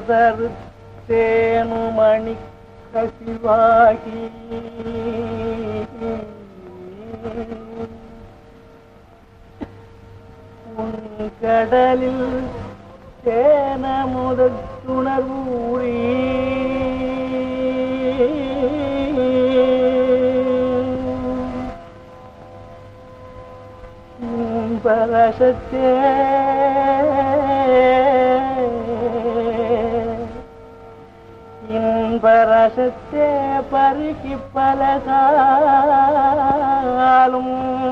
தரு தேனுமணி கசிவாகி உன் கடலில் தேனமுதத்துணர்வூறி பரசத்தே இன்பரசத்தே பருகி பலகாலும்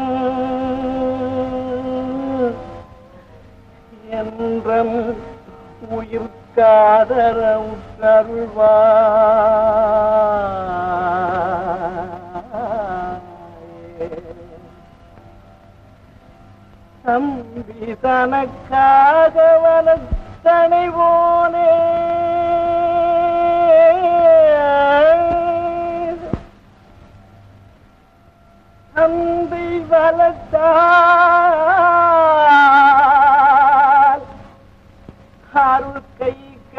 என்றும் உயிர் காதர உற்றருள்வாயே தம்பி தனக்காக வனத்தனைவோனே தந்தை வளர்த்தால் அருள் கை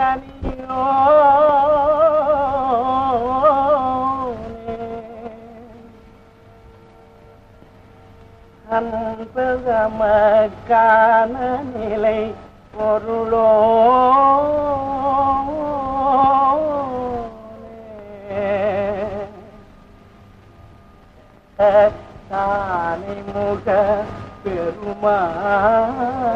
கனியோனே அன்பகமக்கான நிலை பொருளோ தானி முக பெருமா